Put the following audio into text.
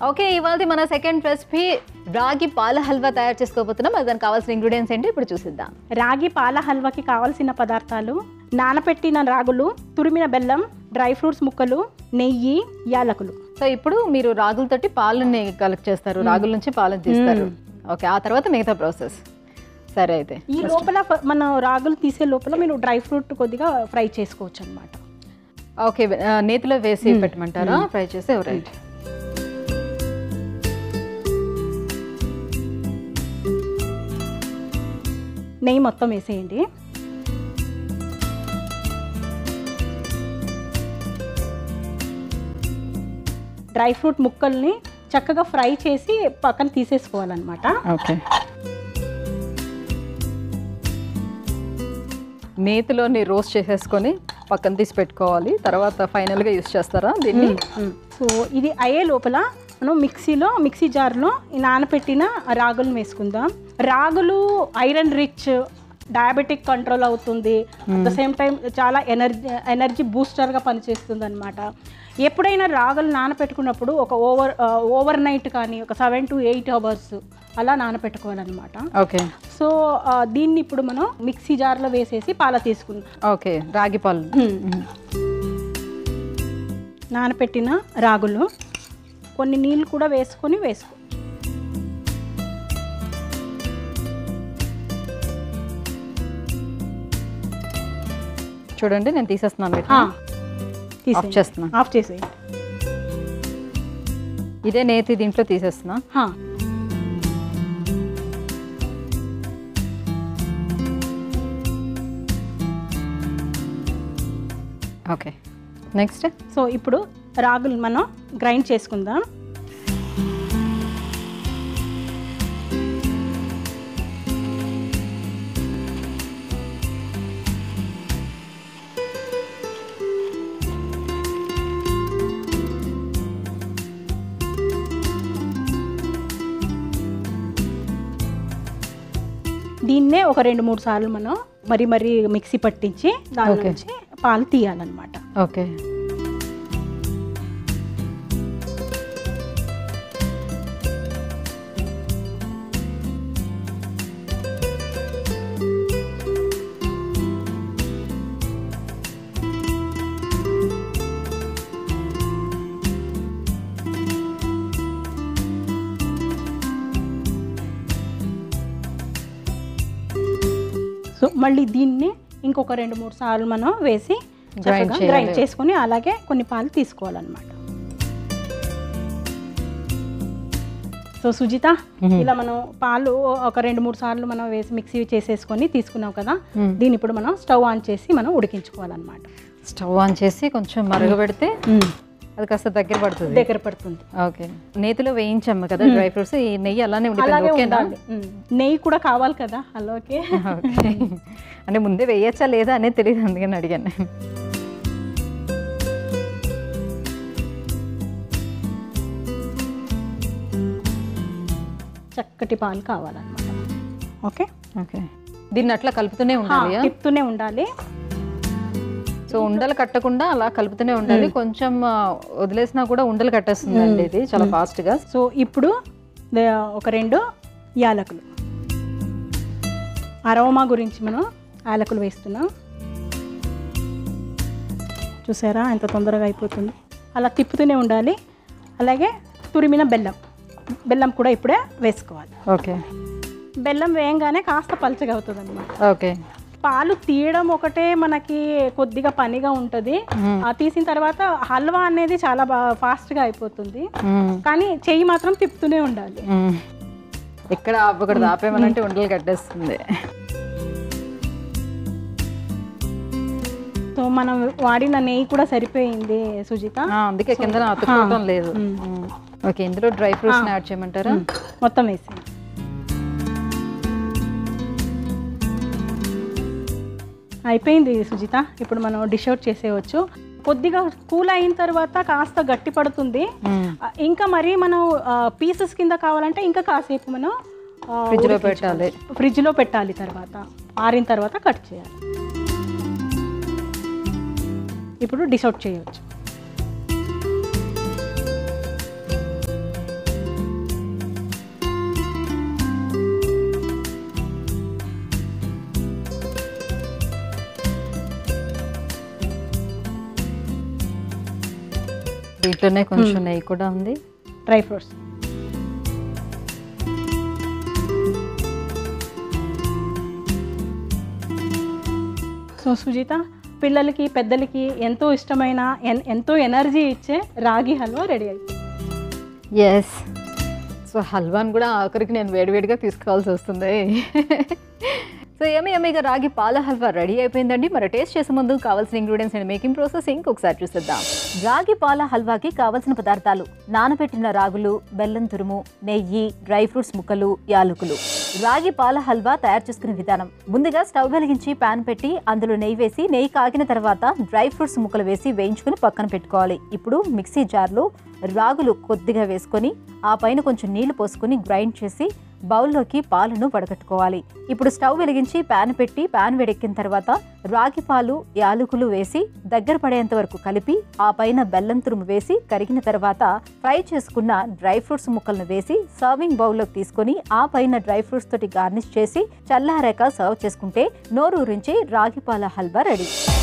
Okay ఇవాళ మన second recipe రాగి పాల హల్వా తయారు చేసుకోబోతున్నాం అది దానికి కావాల్సిన ఇంగ్రీడియంట్స్ ఏంటి ఇప్పుడు చూసిద్దాం రాగి పాల హల్వాకి కావాల్సిన పదార్థాలు నానపెట్టిన రాగులు తురిమిన బెల్లం డ్రై ఫ్రూట్స్ ముక్కలు నెయ్యి యాలకులు సో ఇప్పుడు మీరు రాగులతోటి పాలని కలెక్ట్ చేస్తారు రాగుల నుంచి పాలను తీస్తారు ఓకే ఆ తర్వాత మిగతా ప్రాసెస్ సరే అయితే ఈ లోపల ఫ- మన రాగులు తీసే లోపల మీరు డ్రై ఫ్రూట్ కొద్దిగా ఫ్రై చేసుకోవచ్చు అనమాట ఓకే ఆ, నేతిలో వేసి పెట్టమంటారా ఫ్రై చేసి రైట్ నెయ్యి మొత్తం వేసేయండి డ్రై ఫ్రూట్ ముక్కల్ని చక్కగా ఫ్రై చేసి పక్కన తీసేసుకోవాలన్నమాట ఓకే నేతిలోని రోస్ట్ చేసేసుకొని పక్కన తీసి పెట్టుకోవాలి తర్వాత ఫైనల్గా యూస్ చేస్తారా దీన్ని సో ఇది అయ్యే లోపల మనం మిక్సీలో మిక్సీ జార్లో ఈ నానపెట్టిన రాగులను వేసుకుందాం రాగులు ఐరన్ రిచ్ డయాబెటిక్ కంట్రోల్ అవుతుంది అట్ ద సేమ్ టైం చాలా ఎనర్జీ ఎనర్జీ బూస్టర్గా పనిచేస్తుంది అనమాట ఎప్పుడైనా రాగులు నానపెట్టుకున్నప్పుడు ఒక ఓవర్ ఓవర్ నైట్ కానీ ఒక సెవెన్ టు ఎయిట్ అవర్స్ అలా నానపెట్టుకోవాలన్నమాట ఓకే సో ఆ, దీన్ని ఇప్పుడు మనం మిక్సీ జార్లో వేసేసి పాల తీసుకుందాం ఓకే రాగి పాలు నానపెట్టిన రాగులు కొన్ని నీళ్ళు కూడా వేసుకొని వేసుకో చూడండి నేను తీసేస్తున్నాను ఆ, వీటిని. తీసేయండి. ఆఫ్ చేస్తున్నా ఆఫ్ చేసేయండి ఇదే నేతి దీంట్లో తీసేస్తున్నా ఆ, ఓకే నెక్స్ట్ సో ఇప్పుడు రాగులు మనం గ్రైండ్ చేసుకుందాం దీన్నే ఒక రెండు మూడు సార్లు మనం మరి మరి మిక్సీ పట్టించి దాని Okay. నుంచి పాలు తీయాలన్నమాట ఓకే సో మళ్ళీ దీన్ని ఇంకొక రెండు మూడు సార్లు మనం వేసి Grind చేయాలి. గ్రైండ్ చేసుకొని అలాగే కొన్ని పాలు తీసుకోవాలన్నమాట సో సుజిత ఇలా మనం పాలు ఒక రెండు మూడు సార్లు మనం వేసి మిక్సీ చేసేసుకొని తీసుకున్నాం కదా Hmm. దీన్ని ఇప్పుడు మనం స్టవ్ ఆన్ చేసి మనం ఉడికించుకోవాలన్నమాట స్టవ్ ఆన్ చేసి కొంచెం మరగబెడితే అది కాస్త దగ్గర పడుతుంది దగ్గర పడుతుంది ఓకే నేతిలో వేయించాము కదా డ్రై ఫ్రూట్స్ ఈ నెయ్యి అలానే ఉండిపోయింది అలాగే ఓకేనా ఉండాలి ఉమ్. నెయ్యి కూడా కావాలి కదా అలాగే ఓకే అంటే ముందే వేయచ్చా లేదా అనేది తెలియదు అందుకని అడిగాను చక్కటి పాలు కావాలన్నమాట ఓకే ఓకే దీన్ని అట్లా కలుపుతూనే ఉండాలి తిప్పుతూనే ఉండాలి సో ఉండలు కట్టకుండా అలా కలుపుతూనే ఉండాలి కొంచెం ఆ, వదిలేసినా కూడా ఉండలు కట్టేస్తుందండి ఇది చాలా ఫాస్ట్ గా సో ఇప్పుడు ద- ఒక రెండు యాలకులు అరోమా గురించి మనం యాలకులు వేస్తున్నాం చూసారా ఎంత తొందరగా అయిపోతుంది అలా తిప్పుతూనే ఉండాలి అలాగే తురిమిన బెల్లం బెల్లం కూడా ఇప్పుడే వేసుకోవాలి ఓకే బెల్లం వేయంగానే కాస్త పలచగా అవుతుంది అనమాట ఓకే పాలు తీయడం ఒకటే మనకి కొద్దిగా పనిగా ఉంటుంది ఆ తీసిన తర్వాత హల్వా అనేది చాలా బాగా ఫాస్ట్గా అయిపోతుంది మ్మ్. కానీ చెయ్యి మాత్రం తిప్పుతూనే ఉండాలి మ్మ్. ఎక్కడ ఆపకూడదు ఆపేమనంటే ఉండలు కట్టేస్తుంది సో మనం వాడిన నెయ్యి కూడా సరిపోయింది సుజిత ఆ, అందుకే కింద అతుక్కోవడం లేదు మ్మ్. ఓకే ఇందులో డ్రై ఫ్రూట్స్ యాడ్ చేయమంటారా మొత్తం వేసి అయిపోయింది సుజిత ఇప్పుడు మనం డిష్ అవుట్ చేసేయచ్చు కొద్దిగా కూల్ అయిన తర్వాత కాస్త గట్టి పడుతుంది మ్మ్. ఆ, ఇంకా మరి మనం పీసెస్ కింద కావాలంటే ఇంకా కాసేపు మనం ఫ్రిడ్జ్ లో పెట్టాలి ఫ్రిడ్జ్లో పెట్టాలి తర్వాత ఆరిన తర్వాత కట్ చేయాలి ఇప్పుడు డిష్ అవుట్ చేయవచ్చు దీంట్లోనే కొంచెం నెయ్యి కూడా ఉంది డ్రై ఫ్రూట్స్ సో సుజిత పిల్లలకి పెద్దలకి ఎంతో ఇష్టమైన ఎన్- ఎంతో ఎనర్జీ ఇచ్చే రాగి హల్వా రెడీ అయిపోయింది ఎస్ సో హల్వాని కూడా ఆఖరికి నేను వేడివేడిగా తీసుకోవాల్సి వస్తుంది సో ఏమి ఏమిగా రాగి పాల హల్వా రెడీ అయిపోయిందండి మరి టేస్ట్ చేసే ముందు కావాల్సిన ఇంగ్రీడియంట్స్ అండ్ మేకింగ్ ప్రాసెస్ ఇంకొకసారి చూసేద్దాం రాగి పాల హల్వాకి కావలసిన పదార్థాలు నానబెట్టిన రాగులు బెల్లం తురుము నెయ్యి డ్రై ఫ్రూట్స్ ముక్కలు యాలకులు రాగి పాల హల్వా తయారు చేసుకునే విధానం ముందుగా స్టవ్ వెలిగించి పాన్ పెట్టి అందులో నెయ్యి వేసి నెయ్యి కాగిన తర్వాత డ్రై ఫ్రూట్స్ ముక్కలు వేసి వేయించుకుని పక్కన పెట్టుకోవాలి ఇప్పుడు మిక్సీ జార్లో రాగులు కొద్దిగా వేసుకొని ఆ పైన కొంచెం నీళ్లు పోసుకొని గ్రైండ్ చేసి బౌల్లోకి పాలను వడగట్టుకోవాలి ఇప్పుడు స్టవ్ వెలిగించి పాన్ పెట్టి పాన్ వేడెక్కిన తర్వాత రాగి పాలు యాలకులు వేసి దగ్గర పడేంత వరకు కలిపి ఆ పైన బెల్లం తురుము వేసి కరిగిన తర్వాత ఫ్రై చేసుకున్న డ్రై ఫ్రూట్స్ ముక్కలను వేసి సర్వింగ్ బౌల్లోకి తీసుకొని ఆ పైన డ్రై ఫ్రూట్స్ తోటి గార్నిష్ చేసి చల్లారాక సర్వ్ చేసుకుంటే నోరూరించి రాగి పాల హల్వా రెడీ